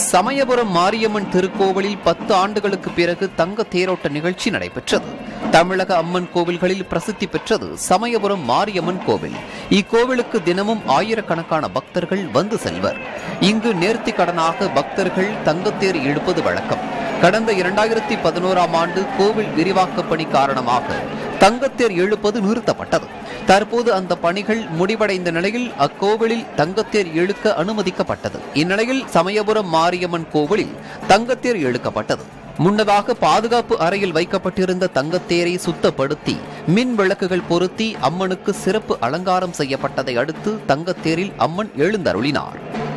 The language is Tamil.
சமயபுரம் மாரியம்மன் திருக்கோவிலில் பத்து ஆண்டுகளுக்கு பிறகு தங்க தேரோட்ட நிகழ்ச்சி நடைபெற்றது தமிழக அம்மன் கோவில்களில் பிரசித்தி பெற்றது சமயபுரம் மாரியம்மன் கோவில் இக்கோவிலுக்கு தினமும் ஆயிரக்கணக்கான பக்தர்கள் வந்து செல்வர் இங்கு நேர்த்தி கடனாக பக்தர்கள் தங்கத்தேர் இழுப்பது வழக்கம் கடந்த இரண்டாயிரத்தி பதினோராம் ஆண்டு கோவில் விரிவாக்க பணி காரணமாக தங்கத்தேர் இழுப்பது நிறுத்தப்பட்டது தற்போது அந்த பணிகள் முடிவடைந்த நிலையில் அக்கோவிலில் தங்கத்தேர் இழுக்க அனுமதிக்கப்பட்டது இந்நிலையில் சமயபுரம் மாரியம்மன் கோவிலில் தங்கத்தேர் இழுக்கப்பட்டது முன்னதாக பாதுகாப்பு அறையில் வைக்கப்பட்டிருந்த தங்கத்தேரை சுத்தப்படுத்தி மின் விளக்குகள் பொருத்தி அம்மனுக்கு சிறப்பு அலங்காரம் செய்யப்பட்டதை அடுத்து தங்கத்தேரில் அம்மன் எழுந்தருளினார்